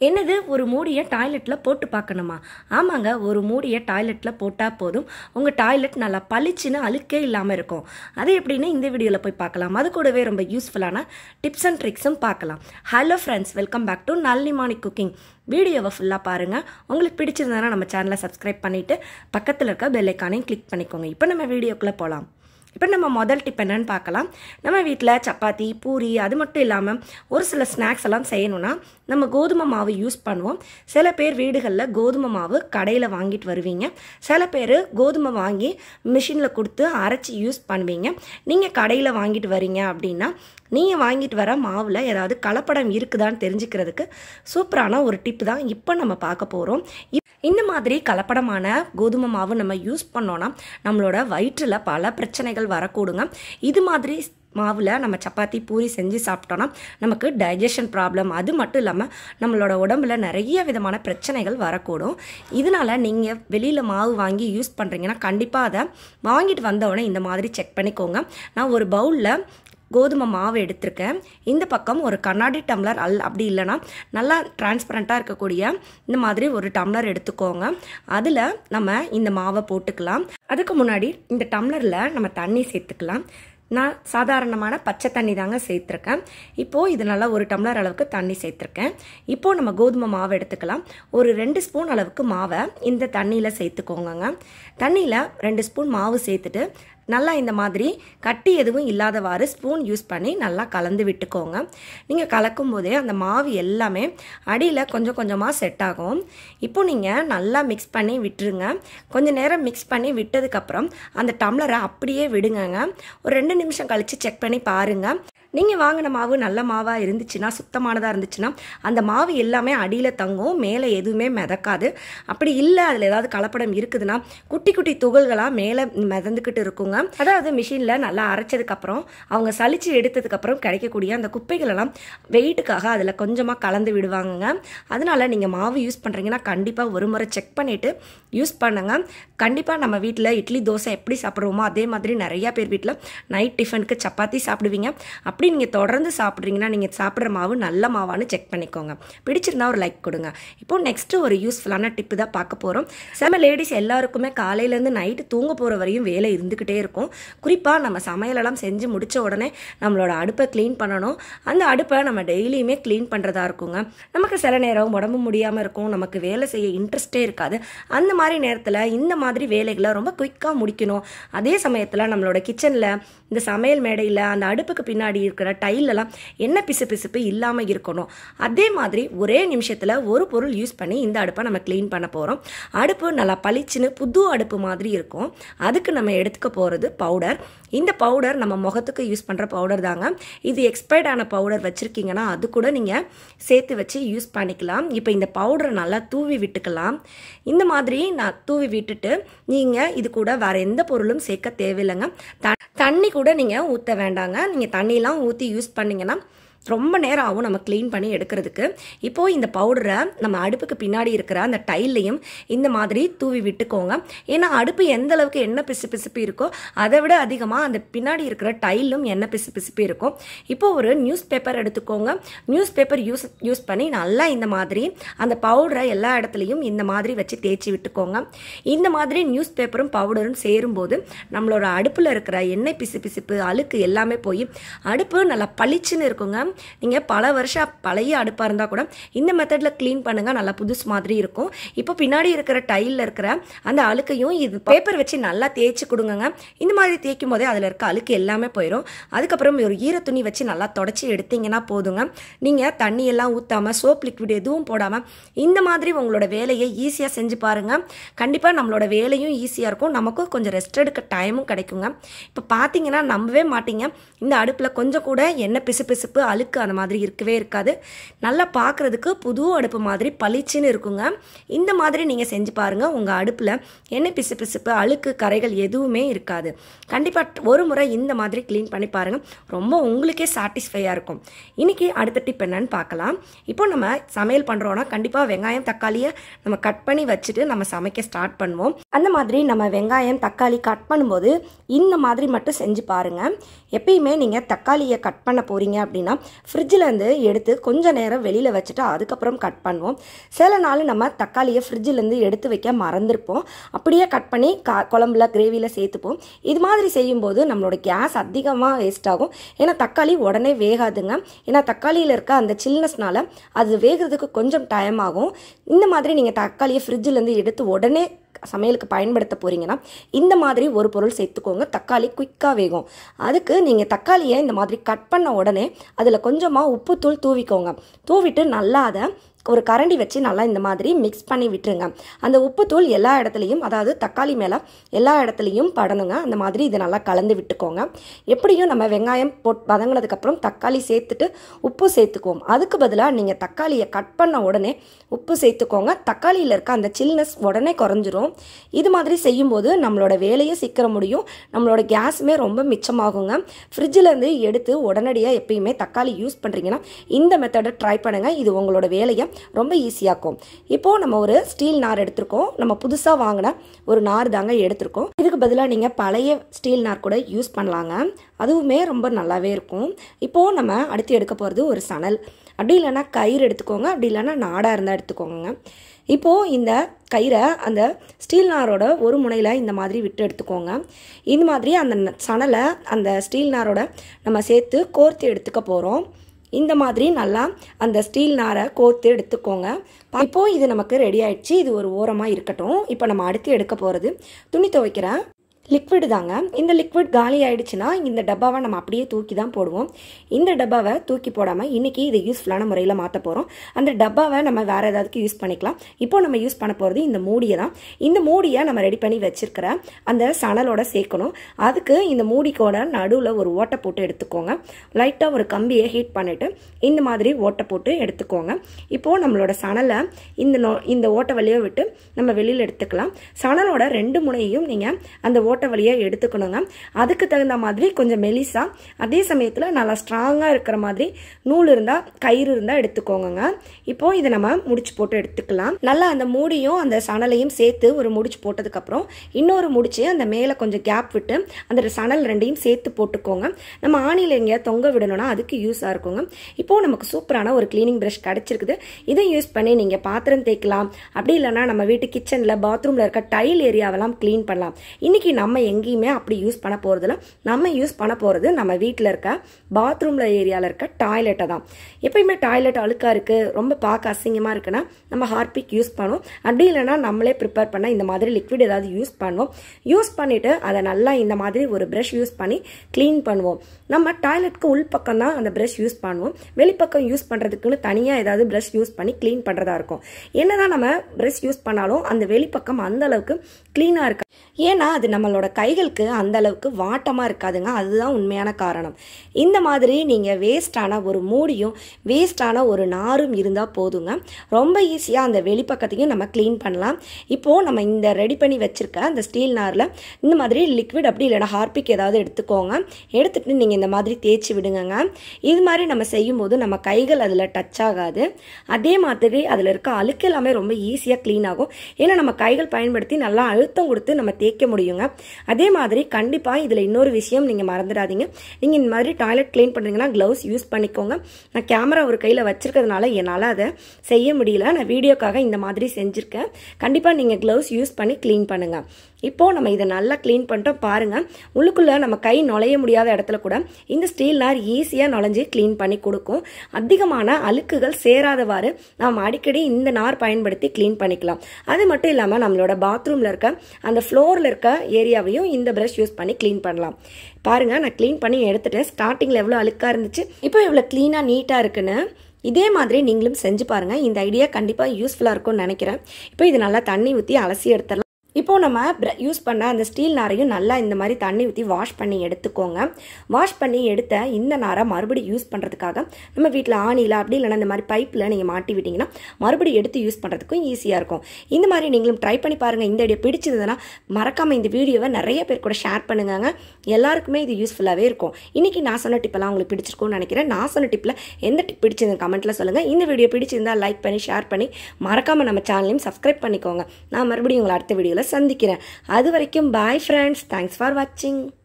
என்னது ஒரு மூடியை டாய்லெட்டில் போட்டு பார்க்கணுமா ஆமாங்க ஒரு மூடியை டாய்லெட்டில் போட்டால் போதும் உங்கள் டாய்லெட் நல்லா பளிச்சுன்னு அழுக்கே இல்லாமல் இருக்கும் அது எப்படின்னு இந்த வீடியோவில் போய் பார்க்கலாம் அது கூடவே ரொம்ப யூஸ்ஃபுல்லான டிப்ஸ் அண்ட் ட்ரிக்ஸும் பார்க்கலாம் hello friends welcome back to Nallimani cooking வீடியோவை ஃபுல்லாக பாருங்கள் உங்களுக்கு பிடிச்சிருந்ததுன்னா நம்ம சேனலை சப்ஸ்கிரைப் பண்ணிவிட்டு பக்கத்தில் இருக்க பெல் ஐக்கானையும் கிளிக் பண்ணிக்கோங்க இப்போ நம்ம வீடியோக்குள்ளே போகலாம் இப்போ நம்ம முதல் டிப் என்னன்னு பார்க்கலாம் நம்ம வீட்டில் சப்பாத்தி பூரி அது மட்டும் இல்லாமல் ஒரு சில ஸ்நாக்ஸ் எல்லாம் செய்யணும்னா நம்ம கோதுமை மாவு யூஸ் பண்ணுவோம் சில பேர் வீடுகளில் கோதுமை மாவு கடையில் வாங்கிட்டு வருவீங்க சில பேர் கோதுமை வாங்கி மிஷினில் கொடுத்து அரைச்சி யூஸ் பண்ணுவீங்க நீங்கள் கடையில் வாங்கிட்டு வரீங்க அப்படின்னா நீங்கள் வாங்கிட்டு வர மாவில் ஏதாவது கலப்படம் இருக்குதான்னு தெரிஞ்சுக்கிறதுக்கு சூப்பரான ஒரு டிப் தான் இப்போ நம்ம பார்க்க போகிறோம் இந்த மாதிரி கலப்படமான கோதுமை மாவு நம்ம யூஸ் பண்ணோன்னா நம்மளோட வயிற்றில் பல பிரச்சனைகள் வரக்கூடுங்க இது மாதிரி மாவில் நம்ம சப்பாத்தி பூரி செஞ்சு சாப்பிட்டோன்னா நமக்கு டைஜஷன் ப்ராப்ளம் அது மட்டும் இல்லாமல் நம்மளோட உடம்புல நிறைய விதமான பிரச்சனைகள் வரக்கூடும் இதனால் நீங்கள் வெளியில் மாவு வாங்கி யூஸ் பண்ணுறீங்கன்னா கண்டிப்பாக அதை வாங்கிட்டு வந்தவுடனே இந்த மாதிரி செக் பண்ணிக்கோங்க நான் ஒரு பவுலில் கோதுமை மாவு எடுத்திருக்கேன் இந்த பக்கம் ஒரு கண்ணாடி டம்ளர் அல் அப்படி இல்லைன்னா நல்லா டிரான்ஸ்பரண்ட்டாக இருக்கக்கூடிய இந்த மாதிரி ஒரு டம்ளர் எடுத்துக்கோங்க அதில் நம்ம இந்த மாவை போட்டுக்கலாம் அதுக்கு முன்னாடி இந்த டம்ளரில் நம்ம தண்ணி சேர்த்துக்கலாம் நான் சாதாரணமான பச்சை தண்ணி தாங்க சேர்த்துருக்கேன் இப்போது இது நல்லா ஒரு டம்ளர் அளவுக்கு தண்ணி சேர்த்துருக்கேன் இப்போது நம்ம கோதுமை மாவை எடுத்துக்கலாம் ஒரு ரெண்டு ஸ்பூன் அளவுக்கு மாவை இந்த தண்ணியில் சேர்த்துக்கோங்கங்க தண்ணியில் ரெண்டு ஸ்பூன் மாவு சேர்த்துட்டு நல்லா இந்த மாதிரி கட்டி எதுவும் இல்லாதவாறு ஸ்பூன் யூஸ் பண்ணி நல்லா கலந்து விட்டுக்கோங்க நீங்கள் கலக்கும் போதே அந்த மாவு எல்லாமே அடியில் கொஞ்சம் கொஞ்சமாக செட் ஆகும் இப்போ நீங்கள் நல்லா மிக்ஸ் பண்ணி விட்டுருங்க கொஞ்சம் நேரம் மிக்ஸ் பண்ணி விட்டதுக்கப்புறம் அந்த டம்ளரை அப்படியே விடுங்கங்க ஒரு ரெண்டு நிமிஷம் கழித்து செக் பண்ணி பாருங்கள் நீங்கள் வாங்கின மாவு நல்ல மாவாக இருந்துச்சுன்னா சுத்தமானதாக இருந்துச்சுன்னா அந்த மாவு எல்லாமே அடியில் தங்கும் மேலே எதுவுமே மிதக்காது அப்படி இல்லை அதில் ஏதாவது கலப்படம் இருக்குதுன்னா குட்டி குட்டி துகள்களாக மேலே மிதந்துக்கிட்டு இருக்குங்க அதாவது மிஷினில் நல்லா அரைச்சதுக்கப்புறம் அவங்க சலிச்சு எடுத்ததுக்கப்புறம் கிடைக்கக்கூடிய அந்த குப்பைகளெல்லாம் வெயிட்டுக்காக அதில் கொஞ்சமாக கலந்து விடுவாங்கங்க அதனால் நீங்கள் மாவு யூஸ் பண்ணுறீங்கன்னா கண்டிப்பாக ஒரு முறை செக் பண்ணிவிட்டு யூஸ் பண்ணுங்க கண்டிப்பாக நம்ம வீட்டில் இட்லி தோசை எப்படி சாப்பிட்றோமோ அதே மாதிரி நிறையா பேர் வீட்டில் நைட் டிஃபனுக்கு சப்பாத்தி சாப்பிடுவீங்க அப்படி நீங்கள் தொடர்ந்து சாப்பிட்றீங்கன்னா நீங்கள் சாப்பிட்ற மாவு நல்ல மாவான்னு செக் பண்ணிக்கோங்க பிடிச்சிருந்தா ஒரு லைக் கொடுங்க இப்போ நெக்ஸ்ட்டு ஒரு யூஸ்ஃபுல்லான டிப்பு தான் பார்க்க போகிறோம் சில லேடிஸ் எல்லாருக்குமே காலையிலேருந்து நைட்டு தூங்க போகிற வரையும் வேலை இருந்துக்கிட்டே இருக்கும் குறிப்பாக நம்ம சமையலெல்லாம் செஞ்சு முடித்த உடனே நம்மளோட அடுப்பை க்ளீன் பண்ணணும் அந்த அடுப்பை நம்ம டெய்லியுமே க்ளீன் பண்ணுறதா இருக்குங்க நமக்கு சில நேரம் உடம்பு முடியாமல் இருக்கும் நமக்கு வேலை செய்ய இன்ட்ரெஸ்டே இருக்காது அந்த மாதிரி நேரத்தில் இந்த மாதிரி வேலைகளை ரொம்ப குயிக்காக முடிக்கணும் அதே சமயத்தில் நம்மளோட கிச்சனில் இந்த சமையல் மேடையில் அந்த அடுப்புக்கு பின்னாடி இருக்கிற டைலெல்லாம் என்ன பிசு பிசுப்பு இல்லாமல் இருக்கணும் அதே மாதிரி ஒரே நிமிஷத்தில் ஒரு பொருள் யூஸ் பண்ணி இந்த அடுப்பை நம்ம க்ளீன் பண்ண போகிறோம் அடுப்பு நல்லா பளிச்சுன்னு புது அடுப்பு மாதிரி இருக்கும் அதுக்கு நம்ம எடுத்துக்க போகிறது பவுடர் இந்த பவுடர் நம்ம முகத்துக்கு யூஸ் பண்ணுற பவுடர் தாங்க இது எக்ஸ்பைர்ட் ஆன பவுடர் வச்சுருக்கீங்கன்னா அது கூட நீங்கள் சேர்த்து வச்சு யூஸ் பண்ணிக்கலாம் இப்போ இந்த பவுடரை நல்லா தூவி விட்டுக்கலாம் இந்த மாதிரி நான் தூவி விட்டுட்டு நீங்கள் இது கூட வேறு எந்த பொருளும் சேர்க்க தேவையில்லைங்க த தண்ணி கூட நீங்கள் ஊற்ற வேண்டாங்க நீங்கள் தண்ணியெலாம் ஊற்றி யூஸ் பண்ணிங்கன்னா ரொம்ப நேரம் ஆகும் நம்ம க்ளீன் பண்ணி எடுக்கிறதுக்கு இப்போது இந்த பவுடரை நம்ம அடுப்புக்கு பின்னாடி இருக்கிற அந்த டைல்லையும் இந்த மாதிரி தூவி விட்டுக்கோங்க ஏன்னா அடுப்பு எந்த அளவுக்கு எண்ணெய் பிசு பிசுப்பு இருக்கோ அதை விட அதிகமாக அந்த பின்னாடி இருக்கிற டைலும் எண்ணெய் பிசு பிசுப்பு இருக்கும் இப்போது ஒரு நியூஸ் பேப்பர் எடுத்துக்கோங்க நியூஸ் பேப்பர் யூஸ் யூஸ் பண்ணி நல்லா இந்த மாதிரி அந்த பவுடரை எல்லா இடத்துலையும் இந்த மாதிரி வச்சு தேய்ச்சி விட்டுக்கோங்க இந்த மாதிரி நியூஸ் பேப்பரும் பவுடரும் சேரும்போது நம்மளோட அடுப்பில் இருக்கிற எண்ணெய் பிசு பிசுப்பு அழுக்கு எல்லாமே போய் அடுப்பு நல்லா பளிச்சுன்னு இருக்குங்க நீங்கள் பல வருஷம் பழைய அடுப்பாக இருந்தால் கூட இந்த மெத்தடில் க்ளீன் பண்ணுங்கள் நல்லா புதுசு மாதிரி இருக்கும் இப்போ பின்னாடி இருக்கிற டைலில் இருக்கிற அந்த அழுக்கையும் இது பேப்பர் வச்சு நல்லா தேய்ச்சி கொடுங்கங்க இந்த மாதிரி தேய்க்கும் போதே அதில் இருக்க அழுக்கு எல்லாமே போயிடும் அதுக்கப்புறம் ஒரு ஈர துணி வச்சு நல்லா தொடச்சி எடுத்தீங்கன்னா போதுங்க நீங்கள் தண்ணியெல்லாம் ஊற்றாமல் சோப் லிக்விட் எதுவும் போடாமல் இந்த மாதிரி உங்களோட வேலையை ஈஸியாக செஞ்சு பாருங்கள் கண்டிப்பாக நம்மளோட வேலையும் ஈஸியாக இருக்கும் நமக்கும் கொஞ்சம் ரெஸ்ட் எடுக்க டைமும் கிடைக்குங்க இப்போ பார்த்தீங்கன்னா நம்பவே மாட்டீங்க இந்த அடுப்பில் கொஞ்சம் கூட எண்ணெய் பிசு பிசுப்பு அழு அழுக்கு அந்த மாதிரி இருக்கவே இருக்காது நல்லா பார்க்குறதுக்கு புது அடுப்பு மாதிரி பளிச்சுன்னு இருக்குங்க இந்த மாதிரி நீங்கள் செஞ்சு பாருங்கள் உங்கள் அடுப்பில் எண்ணெய் பிசு பிசுப்பு அழுக்கு கரைகள் எதுவுமே இருக்காது கண்டிப்பாக ஒரு முறை இந்த மாதிரி க்ளீன் பண்ணி பாருங்கள் ரொம்ப உங்களுக்கே சாட்டிஸ்ஃபையாக இருக்கும் இன்றைக்கி அடுத்த டிப் என்னன்னு பார்க்கலாம் இப்போ நம்ம சமையல் பண்ணுறோன்னா கண்டிப்பாக வெங்காயம் தக்காளியை நம்ம கட் பண்ணி வச்சுட்டு நம்ம சமைக்க ஸ்டார்ட் பண்ணுவோம் அந்த மாதிரி நம்ம வெங்காயம் தக்காளி கட் பண்ணும்போது இந்த மாதிரி மட்டும் செஞ்சு பாருங்கள் எப்பயுமே நீங்கள் தக்காளியை கட் பண்ண போகிறீங்க அப்படின்னா ஃப்ரிட்ஜில் இருந்து எடுத்து கொஞ்ச நேரம் வெளியில் வச்சுட்டு அதுக்கப்புறம் கட் பண்ணுவோம் சில நாள் நம்ம தக்காளியை ஃப்ரிட்ஜிலேருந்து எடுத்து வைக்க மறந்துருப்போம் அப்படியே கட் பண்ணி கா குழம்புல கிரேவியில் சேர்த்துப்போம் இது மாதிரி செய்யும்போது நம்மளோட கேஸ் அதிகமாக வேஸ்ட் ஆகும் ஏன்னா தக்காளி உடனே வேகாதுங்க ஏன்னா தக்காளியில் இருக்க அந்த சில்னஸ்னால அது வேகிறதுக்கு கொஞ்சம் டைம் ஆகும் இந்த மாதிரி நீங்கள் தக்காளியை ஃப்ரிட்ஜிலேருந்து எடுத்து உடனே சமையலுக்கு பயன்படுத்த போகிறீங்கன்னா இந்த மாதிரி ஒரு பொருள் சேர்த்துக்கோங்க தக்காளி குயிக்காக வேகும் அதுக்கு நீங்கள் தக்காளியை இந்த மாதிரி கட் பண்ண உடனே அதில் கொஞ்சமாக உப்புத்தூள் தூவிக்கோங்க தூவிட்டு நல்லா அதை ஒரு கரண்டி வச்சு நல்லா இந்த மாதிரி மிக்ஸ் பண்ணி விட்டுருங்க அந்த உப்புத்தூள் எல்லா இடத்துலையும் அதாவது தக்காளி மேலே எல்லா இடத்துலையும் படணுங்க அந்த மாதிரி இதை நல்லா கலந்து விட்டுக்கோங்க எப்படியும் நம்ம வெங்காயம் போட் வதங்கினதுக்கப்புறம் தக்காளி சேர்த்துட்டு உப்பு சேர்த்துக்குவோம் அதுக்கு பதிலாக நீங்கள் தக்காளியை கட் பண்ண உடனே உப்பு சேர்த்துக்கோங்க தக்காளியில் இருக்க அந்த சில்னஸ் உடனே குறைஞ்சிரும் இது மாதிரி செய்யும்போது நம்மளோட வேலையை சீக்கிரம் முடியும் நம்மளோட கேஸுமே ரொம்ப மிச்சமாகுங்க ஃப்ரிட்ஜிலேருந்து எடுத்து உடனடியாக எப்பயுமே தக்காளி யூஸ் பண்ணுறீங்கன்னா இந்த மெத்தடை ட்ரை பண்ணுங்கள் இது உங்களோட வேலையை ரொம்ப ஈஸியாக்கும் இப்போது நம்ம ஒரு ஸ்டீல் நார் எடுத்திருக்கோம் நம்ம புதுசாக வாங்கின ஒரு நார் தாங்க எடுத்திருக்கோம் இதுக்கு பதிலாக நீங்கள் பழைய ஸ்டீல் நார் கூட யூஸ் பண்ணலாங்க அதுவுமே ரொம்ப நல்லாவே இருக்கும் இப்போது நம்ம அடுத்து எடுக்க போகிறது ஒரு சணல் அப்படி இல்லைன்னா கயிறு எடுத்துக்கோங்க அப்படி இல்லைன்னா நாடாக இருந்தால் எடுத்துக்கோங்க இப்போது இந்த கயிறை அந்த ஸ்டீல் நாரோட ஒரு முனையில் இந்த மாதிரி விட்டு எடுத்துக்கோங்க இந்த மாதிரி அந்த ந- சணலை அந்த ஸ்டீல் நாரோட நம்ம சேர்த்து கோர்த்து எடுத்துக்க போகிறோம் இந்த மாதிரி நல்லா அந்த ஸ்டீல் நாரை கோர்த்து எடுத்துக்கோங்க இப்போ இது நமக்கு ரெடி ஆயிடுச்சு இது ஒரு ஓரமாக இருக்கட்டும் இப்போ நம்ம அடுத்து எடுக்க போகிறது துணி துவைக்கிற லிக்விட் தாங்க இந்த லிக்விட் காலி ஆயிடுச்சுன்னா இந்த டப்பாவை நம்ம அப்படியே தூக்கி தான் போடுவோம் இந்த டப்பாவை தூக்கி போடாமல் இன்றைக்கி இதை யூஸ்ஃபுல்லான முறையில் மாற்ற போகிறோம் அந்த டப்பாவை நம்ம வேறு ஏதாவதுக்கு யூஸ் பண்ணிக்கலாம் இப்போ நம்ம யூஸ் பண்ண போகிறது இந்த மூடியை தான் இந்த மூடியை நம்ம ரெடி பண்ணி வச்சிருக்கிற அந்த சணலோட சேர்க்கணும் அதுக்கு இந்த மூடிக்கோட நடுவில் ஒரு ஓட்டை போட்டு எடுத்துக்கோங்க லைட்டாக ஒரு கம்பியை ஹீட் பண்ணிவிட்டு இந்த மாதிரி ஓட்டை போட்டு எடுத்துக்கோங்க இப்போது நம்மளோட சணலை இந்த நோ இந்த ஓட்டை வழியாக விட்டு நம்ம வெளியில் எடுத்துக்கலாம் சணலோட ரெண்டு முனையையும் நீங்கள் அந்த ஓட்டை வழியாக எடுத்துக்கணுங்க அதுக்கு தகுந்த மாதிரி கொஞ்சம் மெலிசா அதே சமயத்தில் நல்லா ஸ்ட்ராங்காக இருக்கிற மாதிரி நூல் இருந்தால் கயிறு இருந்தால் எடுத்துக்கோங்க இப்போது இதை நம்ம முடிச்சு போட்டு எடுத்துக்கலாம் நல்லா அந்த மூடியும் அந்த சணலையும் சேர்த்து ஒரு முடிச்சு போட்டதுக்கப்புறம் இன்னொரு முடிச்சு அந்த மேலே கொஞ்சம் கேப் விட்டு அந்த சணல் ரெண்டையும் சேர்த்து போட்டுக்கோங்க நம்ம ஆணியில் எங்கேயாவது தொங்க விடணும்னா அதுக்கு யூஸாக இருக்குங்க இப்போது நமக்கு சூப்பரான ஒரு க்ளீனிங் ப்ரஷ் கிடச்சிருக்குது இதை யூஸ் பண்ணி நீங்கள் பாத்திரம் தேய்க்கலாம் அப்படி இல்லைன்னா நம்ம வீட்டு கிச்சனில் பாத்ரூமில் இருக்க டைல் ஏரியாவெல்லாம் க்ளீன் பண்ணலாம் இன்னைக்கு நம்ம எங்கேயுமே அப்படி யூஸ் பண்ண போகிறதில்ல நம்ம யூஸ் பண்ண போகிறது நம்ம வீட்டில் இருக்க பாத்ரூமில் ஏரியாவில் இருக்க டாய்லெட்டை தான் எப்பயுமே டாய்லெட் அழுக்காக இருக்குது ரொம்ப பார்க்க அசிங்கமாக இருக்குன்னா நம்ம ஹார்பிக் யூஸ் பண்ணுவோம் அப்படி இல்லைன்னா நம்மளே ப்ரிப்பேர் பண்ண இந்த மாதிரி லிக்விட் ஏதாவது யூஸ் பண்ணுவோம் யூஸ் பண்ணிவிட்டு அதை நல்லா இந்த மாதிரி ஒரு ப்ரஷ் யூஸ் பண்ணி க்ளீன் பண்ணுவோம் நம்ம டாய்லெட்க்கு உள் பக்கம் தான் அந்த ப்ரஷ் யூஸ் பண்ணுவோம் வெளிப்பக்கம் யூஸ் பண்ணுறதுக்குன்னு தனியாக ஏதாவது ப்ரஷ் யூஸ் பண்ணி க்ளீன் பண்ணுறதா இருக்கும் என்னதான் நம்ம ப்ரஷ் யூஸ் பண்ணாலும் அந்த வெளிப்பக்கம் அந்த அளவுக்கு க்ளீனாக இருக்கு ஏன்னா அது நம்மளோட கைகளுக்கு அந்த அளவுக்கு வாட்டமாக இருக்காதுங்க அதுதான் உண்மையான காரணம் இந்த மாதிரி நீங்கள் வேஸ்டான ஒரு மூடியும் வேஸ்டான ஒரு நாரும் இருந்தால் போதுங்க ரொம்ப ஈஸியாக அந்த வெளிப்பக்கத்தையும் நம்ம க்ளீன் பண்ணலாம் இப்போது நம்ம இந்த ரெடி பண்ணி வச்சுருக்க அந்த ஸ்டீல் நாரில் இந்த மாதிரி லிக்விட் அப்படி இல்லைன்னா ஹார்பிக் ஏதாவது எடுத்துக்கோங்க எடுத்துட்டு நீங்கள் இந்த மாதிரி தேய்ச்சி விடுங்கங்க இது மாதிரி நம்ம செய்யும்போது நம்ம கைகள் அதில் டச் ஆகாது அதே மாதிரி அதில் இருக்க அழுக்கு எல்லாமே ரொம்ப ஈஸியாக க்ளீன் ஆகும் ஏன்னா நம்ம கைகள் பயன்படுத்தி நல்லா அழுத்தம் கொடுத்து நம்ம தேய்க்க முடியுங்க அதே மாதிரி கண்டிப்பாக இதில் இன்னொரு விஷயம் நீங்கள் மறந்துடாதீங்க நீங்கள் இந்த மாதிரி டாய்லெட் க்ளீன் பண்ணுறீங்கன்னா க்ளவுஸ் யூஸ் பண்ணிக்கோங்க நான் கேமரா ஒரு கையில் வச்சிருக்கிறதுனால என்னால் அதை செய்ய முடியல நான் வீடியோக்காக இந்த மாதிரி செஞ்சுருக்கேன் கண்டிப்பாக நீங்கள் க்ளவுஸ் யூஸ் பண்ணி க்ளீன் பண்ணுங்கள் இப்போது நம்ம இதை நல்லா க்ளீன் பண்ணிட்டோம் பாருங்கள் உள்ளுக்குள்ளே நம்ம கை நுழைய முடியாத இடத்துல கூட இந்த ஸ்டீல் நார் ஈஸியாக நுழைஞ்சு க்ளீன் பண்ணி கொடுக்கும் அதிகமான அழுக்குகள் சேராதவாறு நாம் அடிக்கடி இந்த நார் பயன்படுத்தி க்ளீன் பண்ணிக்கலாம் அது மட்டும் இல்லாமல் நம்மளோட பாத்ரூமில் இருக்க அந்த ஃப்ளோரில் இருக்க ஏரியாவையும் இந்த ப்ரஷ் யூஸ் பண்ணி க்ளீன் பண்ணலாம் பாருங்க நான் க்ளீன் பண்ணி எடுத்துட்டேன் ஸ்டார்டிங்கில் எவ்வளோ அழுக்காக இருந்துச்சு இப்போ இவ்வளோ க்ளீனாக நீட்டாக இருக்குன்னு இதே மாதிரி நீங்களும் செஞ்சு பாருங்கள் இந்த ஐடியா கண்டிப்பாக யூஸ்ஃபுல்லாக இருக்கும்னு நினைக்கிறேன் இப்போ இது நல்லா தண்ணி ஊற்றி அலசி எடுத்துடலாம் இப்போ நம்ம யூஸ் பண்ண அந்த ஸ்டீல் நாரையும் நல்லா இந்த மாதிரி தண்ணி ஊற்றி வாஷ் பண்ணி எடுத்துக்கோங்க வாஷ் பண்ணி எடுத்த இந்த நாரை மறுபடியும் யூஸ் பண்ணுறதுக்காக நம்ம வீட்டில் ஆணியில் அப்படி இல்லைன்னா இந்த மாதிரி பைப்பில் நீங்கள் மாட்டி விட்டிங்கன்னா மறுபடியும் எடுத்து யூஸ் பண்ணுறதுக்கும் ஈஸியாக இருக்கும் இந்த மாதிரி நீங்களும் ட்ரை பண்ணி பாருங்கள் இந்த ஐடியா பிடிச்சதுன்னா மறக்காமல் இந்த வீடியோவை நிறைய பேர் கூட ஷேர் பண்ணுங்க எல்லாருக்குமே இது யூஸ்ஃபுல்லாகவே இருக்கும் இன்றைக்கி நான் சொன்ன டிப்பெல்லாம் உங்களுக்கு பிடிச்சிருக்கும்னு நினைக்கிறேன் நான் சொன்ன டிப்பில் எந்த டிப் பிடிச்சது கமெண்ட்டில் சொல்லுங்கள் இந்த வீடியோ பிடிச்சிருந்தா லைக் பண்ணி ஷேர் பண்ணி மறக்காமல் நம்ம சேனலையும் சப்ஸ்கிரைப் பண்ணிக்கோங்க நான் மறுபடியும் உங்களை அடுத்த வீடியோவில் சந்திக்கிறேன் அது வரைக்கும் பாய் ஃப்ரெண்ட்ஸ் தேங்க்ஸ் ஃபார் வாட்சிங்